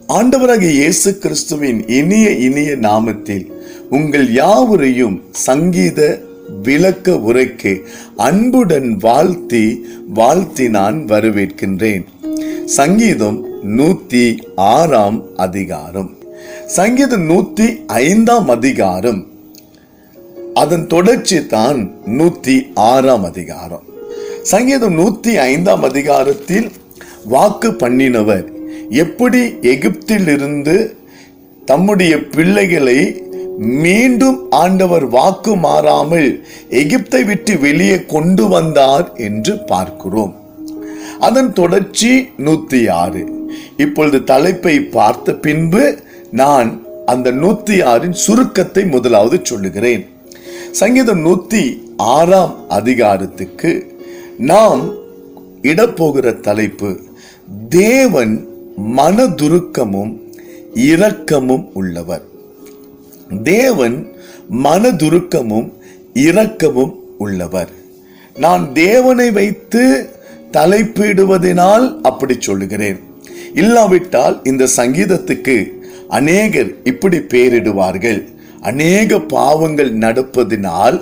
ஆண்டவராகிய இயேசு கிறிஸ்துவின் இனிய இனிய நாமத்தில் உங்கள் யாவரையும் சங்கீத விளக்க உரைக்கு அன்புடன் வாழ்த்தி வாழ்த்தி நான் வரவேற்கின்றேன் சங்கீதம் நூத்தி ஆறாம் அதிகாரம் சங்கீதம் நூத்தி ஐந்தாம் அதிகாரம் அதன் தொடர்ச்சி தான் நூத்தி ஆறாம் அதிகாரம் சங்கீதம் நூத்தி ஐந்தாம் அதிகாரத்தில் வாக்கு பண்ணினவர் எப்படி எகிப்தில் இருந்து தம்முடைய பிள்ளைகளை மீண்டும் ஆண்டவர் வாக்கு மாறாமல் எகிப்தை விட்டு வெளியே கொண்டு வந்தார் என்று பார்க்கிறோம் அதன் தொடர்ச்சி நூத்தி ஆறு இப்பொழுது தலைப்பை பார்த்த பின்பு நான் அந்த நூத்தி ஆறின் சுருக்கத்தை முதலாவது சொல்லுகிறேன் சங்கீதம் நூத்தி ஆறாம் அதிகாரத்துக்கு நாம் இடப்போகிற தலைப்பு தேவன் மனதுருக்கமும் இரக்கமும் உள்ளவர் தேவன் மனதுருக்கமும் இரக்கமும் உள்ளவர் நான் தேவனை வைத்து தலைப்பிடுவதனால் அப்படி சொல்லுகிறேன் இல்லாவிட்டால் இந்த சங்கீதத்துக்கு அநேகர் இப்படி பெயரிடுவார்கள் அநேக பாவங்கள் நடப்பதினால்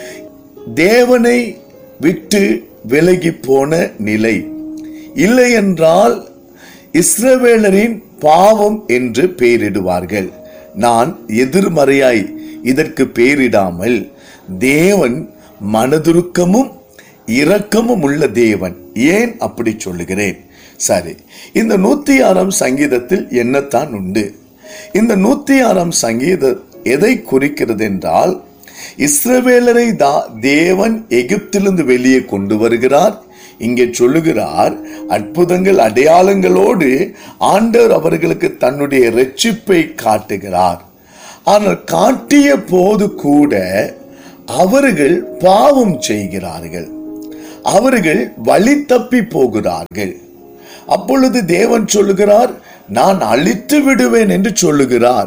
தேவனை விட்டு விலகி போன நிலை இல்லை என்றால் இஸ்ரவேலரின் பாவம் என்று பெயரிடுவார்கள் நான் எதிர்மறையாய் இதற்கு பெயரிடாமல் தேவன் மனதுருக்கமும் இரக்கமும் உள்ள தேவன் ஏன் அப்படி சொல்லுகிறேன் சரி இந்த நூத்தி ஆறாம் சங்கீதத்தில் என்னத்தான் உண்டு இந்த நூத்தி ஆறாம் சங்கீத எதை குறிக்கிறது என்றால் இஸ்ரவேலரை தா தேவன் எகிப்திலிருந்து வெளியே கொண்டு வருகிறார் இங்கே சொல்லுகிறார் அற்புதங்கள் அடையாளங்களோடு ஆண்டவர் அவர்களுக்கு தன்னுடைய ரட்சிப்பை காட்டுகிறார் ஆனால் காட்டிய போது கூட அவர்கள் பாவம் செய்கிறார்கள் அவர்கள் வழி தப்பி போகிறார்கள் அப்பொழுது தேவன் சொல்லுகிறார் நான் அழித்து விடுவேன் என்று சொல்லுகிறார்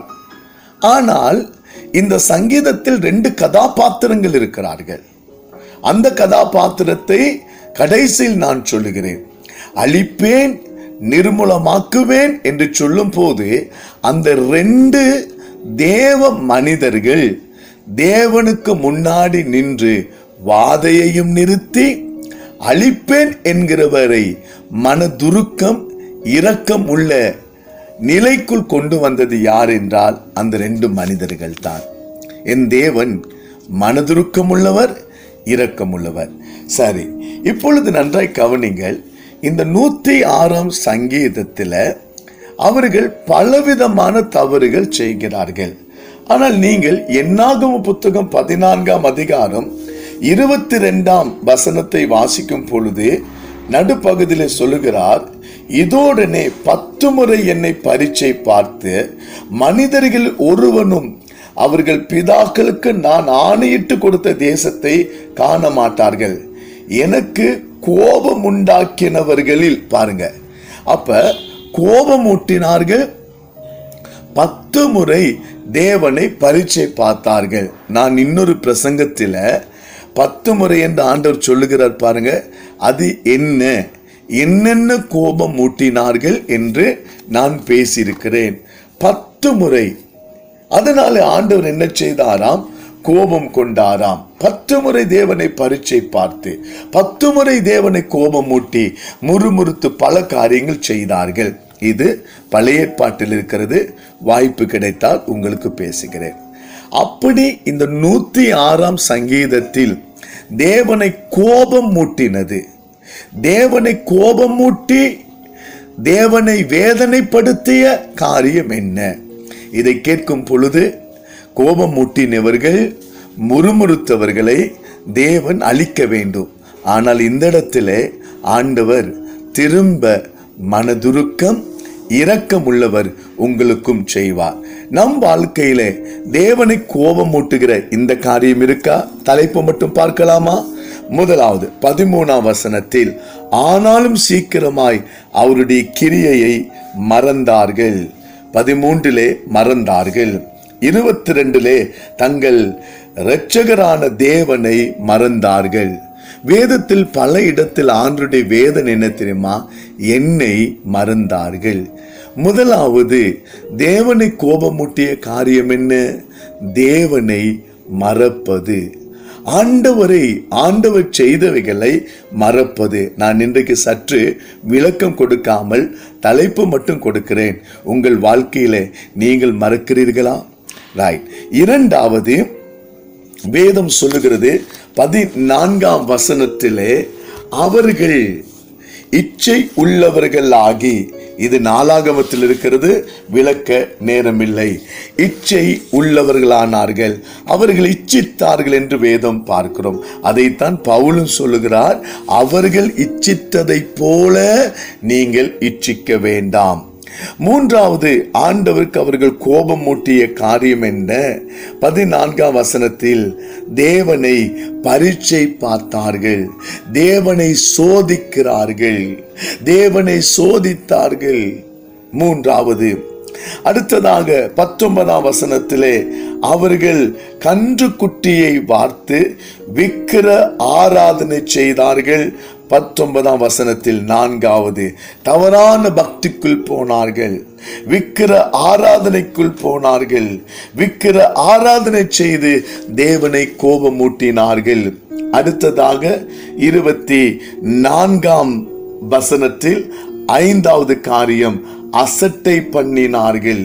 ஆனால் இந்த சங்கீதத்தில் ரெண்டு கதாபாத்திரங்கள் இருக்கிறார்கள் அந்த கதாபாத்திரத்தை கடைசியில் நான் சொல்லுகிறேன் அழிப்பேன் நிர்மூலமாக்குவேன் என்று சொல்லும் போது அந்த ரெண்டு தேவ மனிதர்கள் தேவனுக்கு முன்னாடி நின்று வாதையையும் நிறுத்தி அழிப்பேன் என்கிறவரை மனதுருக்கம் இரக்கம் உள்ள நிலைக்குள் கொண்டு வந்தது யார் என்றால் அந்த ரெண்டு மனிதர்கள் தான் என் தேவன் மனதுருக்கம் உள்ளவர் இரக்கம் உள்ளவர் சரி இப்பொழுது நன்றாய் கவனிங்கள் இந்த நூத்தி ஆறாம் சங்கீதத்தில் அவர்கள் பலவிதமான தவறுகள் செய்கிறார்கள் ஆனால் நீங்கள் என்னாகம புத்தகம் பதினான்காம் அதிகாரம் இருபத்தி ரெண்டாம் வசனத்தை வாசிக்கும் பொழுது நடுப்பகுதியில் சொல்லுகிறார் இதோடனே பத்து முறை என்னை பரீட்சை பார்த்து மனிதர்கள் ஒருவனும் அவர்கள் பிதாக்களுக்கு நான் ஆணையிட்டு கொடுத்த தேசத்தை காண மாட்டார்கள் எனக்கு கோபம் உண்டாக்கினவர்களில் பாருங்க அப்ப கோபம் ஊட்டினார்கள் பத்து முறை தேவனை பரீட்சை பார்த்தார்கள் நான் இன்னொரு பிரசங்கத்தில் பத்து முறை என்று ஆண்டவர் சொல்லுகிறார் பாருங்க அது என்ன என்னென்ன கோபம் ஊட்டினார்கள் என்று நான் பேசியிருக்கிறேன் பத்து முறை அதனால ஆண்டவர் என்ன செய்தாராம் கோபம் கொண்டாராம் பத்து முறை தேவனை பரீட்சை பார்த்து பத்து முறை தேவனை கோபம் ஊட்டி முறுமுறுத்து பல காரியங்கள் செய்தார்கள் இது பழைய ஏற்பாட்டில் இருக்கிறது வாய்ப்பு கிடைத்தால் உங்களுக்கு பேசுகிறேன் அப்படி இந்த நூத்தி ஆறாம் சங்கீதத்தில் தேவனை கோபம் மூட்டினது தேவனை கோபம் மூட்டி தேவனை வேதனைப்படுத்திய காரியம் என்ன இதை கேட்கும் பொழுது கோபம் மூட்டினவர்கள் முறுமுறுத்தவர்களை தேவன் அழிக்க வேண்டும் ஆனால் இந்த இடத்துல ஆண்டவர் திரும்ப மனதுருக்கம் இரக்கம் உள்ளவர் உங்களுக்கும் செய்வார் நம் வாழ்க்கையில தேவனை கோபம் மூட்டுகிற இந்த காரியம் இருக்கா தலைப்பு மட்டும் பார்க்கலாமா முதலாவது பதிமூணாம் வசனத்தில் ஆனாலும் சீக்கிரமாய் அவருடைய கிரியையை மறந்தார்கள் பதிமூன்றிலே மறந்தார்கள் இருபத்தி ரெண்டிலே தங்கள் இரட்சகரான தேவனை மறந்தார்கள் வேதத்தில் பல இடத்தில் ஆண்டுடைய வேதனை என்ன தெரியுமா என்னை மறந்தார்கள் முதலாவது தேவனை கோபமூட்டிய காரியம் என்ன தேவனை மறப்பது ஆண்டவரை ஆண்டவர் செய்தவைகளை மறப்பது நான் இன்றைக்கு சற்று விளக்கம் கொடுக்காமல் தலைப்பு மட்டும் கொடுக்கிறேன் உங்கள் வாழ்க்கையில நீங்கள் மறக்கிறீர்களா ரைட் இரண்டாவது வேதம் சொல்லுகிறது பதினான்காம் வசனத்திலே அவர்கள் இச்சை உள்ளவர்களாகி இது நாளாகமத்தில் இருக்கிறது விளக்க நேரமில்லை இச்சை உள்ளவர்களானார்கள் அவர்கள் இச்சித்தார்கள் என்று வேதம் பார்க்கிறோம் அதைத்தான் பவுலும் சொல்லுகிறார் அவர்கள் இச்சித்ததைப் போல நீங்கள் இச்சிக்க வேண்டாம் மூன்றாவது ஆண்டவருக்கு அவர்கள் கோபம் மூட்டிய காரியம் என்ன பதினான்காம் வசனத்தில் தேவனை பரீட்சை பார்த்தார்கள் தேவனை சோதிக்கிறார்கள் தேவனை சோதித்தார்கள் மூன்றாவது அடுத்ததாக பத்தொன்பதாம் வசனத்திலே அவர்கள் கன்று குட்டியை வார்த்து விக்கிர ஆராதனை செய்தார்கள் பத்தொன்பதாம் வசனத்தில் நான்காவது தவறான பக்திக்குள் போனார்கள் விக்கிர ஆராதனைக்குள் போனார்கள் விக்கிர ஆராதனை செய்து தேவனை கோபமூட்டினார்கள் அடுத்ததாக இருபத்தி நான்காம் வசனத்தில் ஐந்தாவது காரியம் அசட்டை பண்ணினார்கள்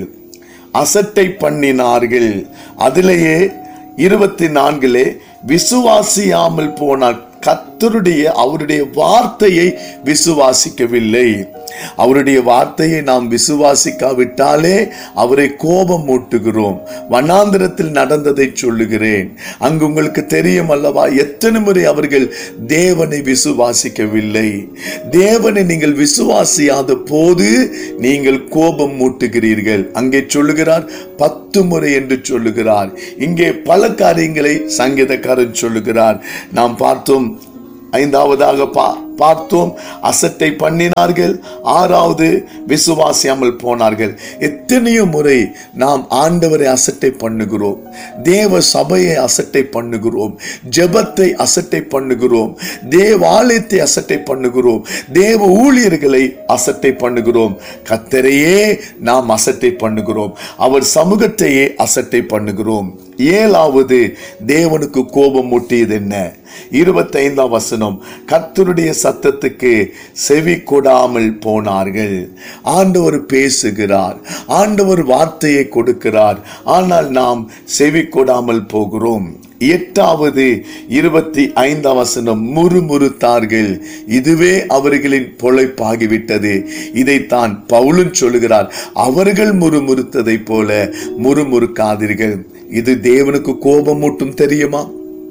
அசட்டை பண்ணினார்கள் அதிலேயே இருபத்தி நான்கிலே விசுவாசியாமல் போனார் கத்தருடைய அவருடைய வார்த்தையை விசுவாசிக்கவில்லை அவருடைய வார்த்தையை நாம் விசுவாசிக்காவிட்டாலே அவரை கோபம் மூட்டுகிறோம் வனாந்திரத்தில் நடந்ததை சொல்லுகிறேன் அங்கு உங்களுக்கு தெரியும் அல்லவா எத்தனை முறை அவர்கள் தேவனை விசுவாசிக்கவில்லை தேவனை நீங்கள் விசுவாசியாத போது நீங்கள் கோபம் மூட்டுகிறீர்கள் அங்கே சொல்லுகிறார் பத்து முறை என்று சொல்லுகிறார் இங்கே பல காரியங்களை சங்கீதக்காரன் சொல்லுகிறார் நாம் பார்த்தோம் ஐந்தாவதாக பா பார்த்தோம் அசட்டை பண்ணினார்கள் ஆறாவது விசுவாசியாமல் போனார்கள் எத்தனையோ முறை நாம் ஆண்டவரை அசட்டை பண்ணுகிறோம் தேவ சபையை அசட்டை பண்ணுகிறோம் ஜெபத்தை அசட்டை பண்ணுகிறோம் தேவாலயத்தை அசட்டை பண்ணுகிறோம் தேவ ஊழியர்களை அசட்டை பண்ணுகிறோம் கத்தரையே நாம் அசட்டை பண்ணுகிறோம் அவர் சமூகத்தையே அசட்டை பண்ணுகிறோம் ஏழாவது தேவனுக்கு கோபம் முட்டியது என்ன இருபத்தைந்தாம் வசனம் கர்த்தருடைய சத்தத்துக்கு செவி கொடாமல் போனார்கள் ஆண்டவர் பேசுகிறார் ஆண்டவர் வார்த்தையை கொடுக்கிறார் ஆனால் நாம் செவி கொடாமல் போகிறோம் எட்டாவது இருபத்தி ஐந்தாம் வசனம் முறுமுறுத்தார்கள் இதுவே அவர்களின் பொழைப்பாகிவிட்டது இதைத்தான் பவுலும் சொல்லுகிறார் அவர்கள் முறுமுறுத்ததைப் போல முறுமுறுக்காதீர்கள் இது தேவனுக்கு கோபம் மூட்டும் தெரியுமா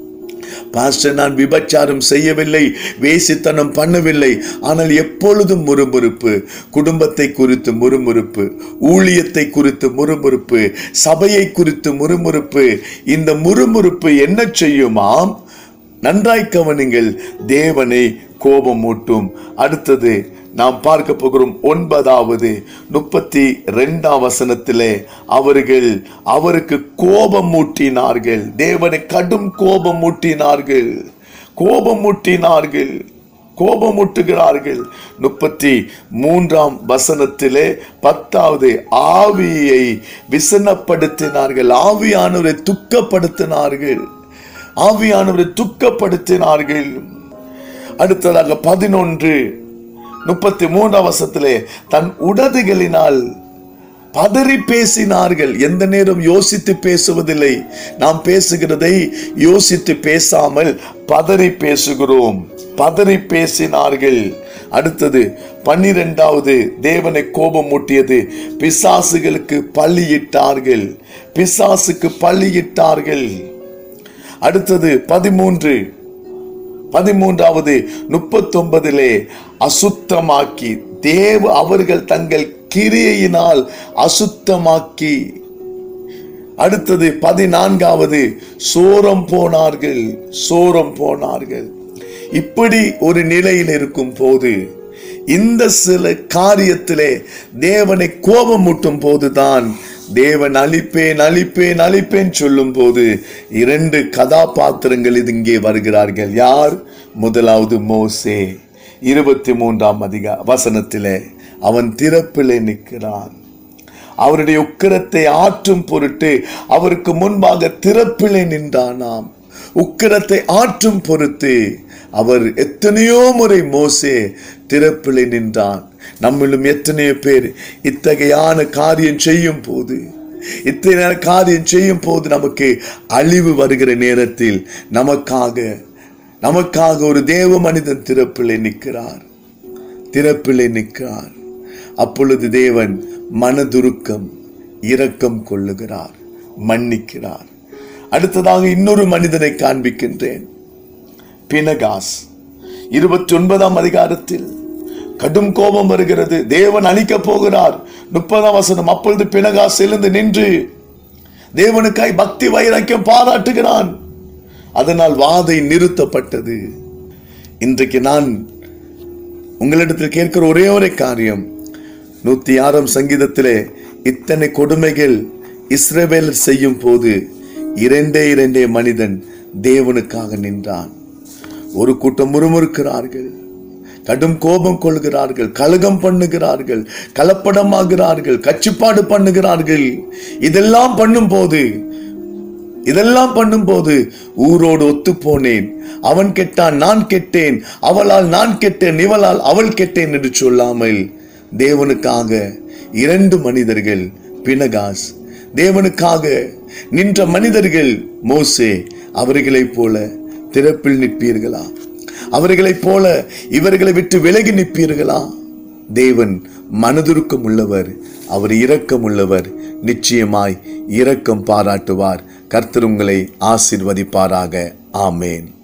பாஸ்டர் நான் விபச்சாரம் செய்யவில்லை வேசித்தனம் பண்ணவில்லை ஆனால் எப்பொழுதும் முறுமுறுப்பு குடும்பத்தை குறித்து முறுமுறுப்பு ஊழியத்தை குறித்து முறுமுறுப்பு சபையை குறித்து முறுமுறுப்பு இந்த முறுமுறுப்பு என்ன செய்யுமாம் நன்றாய் கவனிங்கள் தேவனை கோபம் மூட்டும் அடுத்தது நாம் பார்க்க போகிறோம் ஒன்பதாவது முப்பத்தி ரெண்டாம் வசனத்திலே அவர்கள் அவருக்கு கோபம் மூட்டினார்கள் தேவனை கடும் கோபம் மூட்டினார்கள் கோபம் மூட்டினார்கள் கோபமூட்டுகிறார்கள் முப்பத்தி மூன்றாம் வசனத்திலே பத்தாவது ஆவியை விசனப்படுத்தினார்கள் ஆவியானவரை துக்கப்படுத்தினார்கள் ஆவியானவரை துக்கப்படுத்தினார்கள் அடுத்ததாக பதினொன்று முப்பத்தி மூன்றாம் வசத்திலே தன் உடதுகளினால் பதறி பேசினார்கள் எந்த நேரம் யோசித்து பேசுவதில்லை நாம் பேசுகிறதை யோசித்து பேசாமல் பதறி பேசுகிறோம் பதறி பேசினார்கள் அடுத்தது பன்னிரெண்டாவது தேவனை கோபம் மூட்டியது பிசாசுகளுக்கு பள்ளியிட்டார்கள் பிசாசுக்கு பள்ளியிட்டார்கள் அடுத்தது பதிமூன்று பதிமூன்றாவது முப்பத்தொன்பதிலே அசுத்தமாக்கி தேவ அவர்கள் தங்கள் கிரியையினால் அசுத்தமாக்கி அடுத்தது பதினான்காவது சோரம் போனார்கள் சோரம் போனார்கள் இப்படி ஒரு நிலையில் இருக்கும் போது இந்த சில காரியத்திலே தேவனை கோபம் மூட்டும் போதுதான் தேவன் அழிப்பேன் அழிப்பேன் அழிப்பேன் சொல்லும் போது இரண்டு கதாபாத்திரங்கள் இது இங்கே வருகிறார்கள் யார் முதலாவது மோசே இருபத்தி மூன்றாம் அதிக வசனத்திலே அவன் திறப்பிலே நிற்கிறான் அவருடைய உக்கிரத்தை ஆற்றும் பொருட்டு அவருக்கு முன்பாக திறப்பிலே நின்றானாம் உக்கிரத்தை ஆற்றும் பொருட்டு அவர் எத்தனையோ முறை மோசே திறப்பிலே நின்றான் நம்மிலும் எத்தனையோ பேர் இத்தகையான காரியம் செய்யும் போது இத்தகைய காரியம் செய்யும் போது நமக்கு அழிவு வருகிற நேரத்தில் நமக்காக நமக்காக ஒரு தேவ மனிதன் திறப்பிலே நிற்கிறார் திறப்பிலே நிற்கிறார் அப்பொழுது தேவன் மனதுருக்கம் இரக்கம் கொள்ளுகிறார் மன்னிக்கிறார் அடுத்ததாக இன்னொரு மனிதனை காண்பிக்கின்றேன் பினகாஸ் இருபத்தி ஒன்பதாம் அதிகாரத்தில் கடும் கோபம் வருகிறது தேவன் அழிக்கப் போகிறார் முப்பதாம் வசனம் அப்பொழுது பினகாஸ் எழுந்து நின்று தேவனுக்காய் பக்தி வைராக்கியம் பாராட்டுகிறான் அதனால் வாதை நிறுத்தப்பட்டது இன்றைக்கு நான் உங்களிடத்தில் கேட்கிற ஒரே ஒரே காரியம் நூத்தி ஆறாம் சங்கீதத்திலே இத்தனை கொடுமைகள் இஸ்ரவேலர் செய்யும் போது இரண்டே இரண்டே மனிதன் தேவனுக்காக நின்றான் ஒரு கூட்டம் முறுமுறுக்கிறார்கள் கடும் கோபம் கொள்கிறார்கள் கலகம் பண்ணுகிறார்கள் கலப்படமாகிறார்கள் கச்சிப்பாடு பண்ணுகிறார்கள் இதெல்லாம் பண்ணும் போது இதெல்லாம் பண்ணும்போது ஊரோடு ஒத்து போனேன் அவன் கெட்டான் நான் கெட்டேன் அவளால் நான் கெட்டேன் இவளால் அவள் கெட்டேன் என்று சொல்லாமல் தேவனுக்காக இரண்டு மனிதர்கள் பினகாஸ் தேவனுக்காக நின்ற மனிதர்கள் மோசே அவர்களைப் போல திறப்பில் நிற்பீர்களா அவர்களைப் போல இவர்களை விட்டு விலகி நிற்பீர்களா தேவன் மனதுருக்கம் உள்ளவர் அவர் இரக்கம் உள்ளவர் நிச்சயமாய் இரக்கம் பாராட்டுவார் கர்த்தர் உங்களை ஆசிர்வதிப்பாராக ஆமேன்